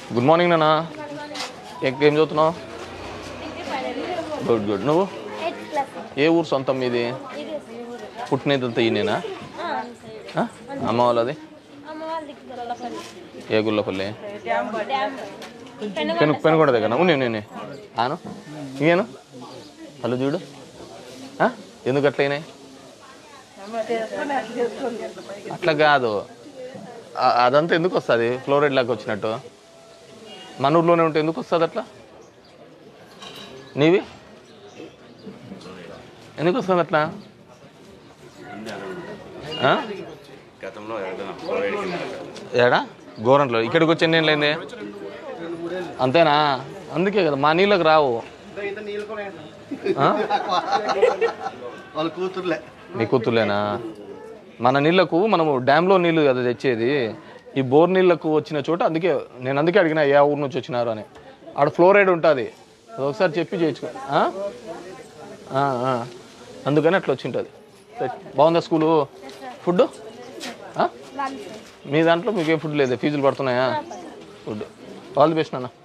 Good morning నాన్న ఏ- ఏం చదువుతున్నావు గుడ్ గుడ్ నువ్వు ఎయిత్ క్లాస్ ఏ ఊరు సొంతం మీది పుట్టినదంతా ఈయనేనా ఆ? అమ్మ వాళ్ళది అమ్మ వాళ్ళది గొల్లపల్లి ఏ గుల్లపల్లి డ్యామ్ పెను పెనుగొండ దగ్గర ఉన్ని నేను ఆను ఇయ్యను హలో చూడు ఆ? ఎందుకు అట్లయినాయి అట్లా కాదు ఆ- అదంతా ఎందుకు వస్తుంది ఫ్లోరైడ్ లాగా వచ్చినట్టు మన ఊర్లోనే ఉంటే ఎందుకు వస్తుంది అట్లా నీవి ఎందుకు వస్తుంది అట్లా ఆ? గతంలో ఏదైనా ఫ్లోరైడ్ కింద ఏడా గోరంట్లో ఇక్కడికి వచ్చి ఎన్ని ఏళ్ళు అయింది అంతేనా అందుకే కదా మా నీళ్ళకి రావు ఆ? వాళ్ళ కూతుర్లే నీ కూతుర్లేనా మన నీళ్ళకు మనము డ్యామ్లో నీళ్ళు కదా తెచ్చేది ఈ బోర్ నీళ్ళకు వచ్చిన చోట అందుకే నేను అందుకే అడిగిన ఏ ఊరు నుంచి వచ్చినారు అని ఆడ ఫ్లోరైడ్ ఉంటుంది అది ఒకసారి చెప్పి చేయించుకో ఆ? ఆ, ఆ. అందుకని అట్లా వచ్చి ఉంటుంది బాగుందా స్కూలు ఫుడ్ మీ దాంట్లో మీకు ఏ ఫుడ్ లేదు ఫీజులు పడుతున్నాయా ఫుడ్ ఆల్ ది బెస్ట్ నాన్న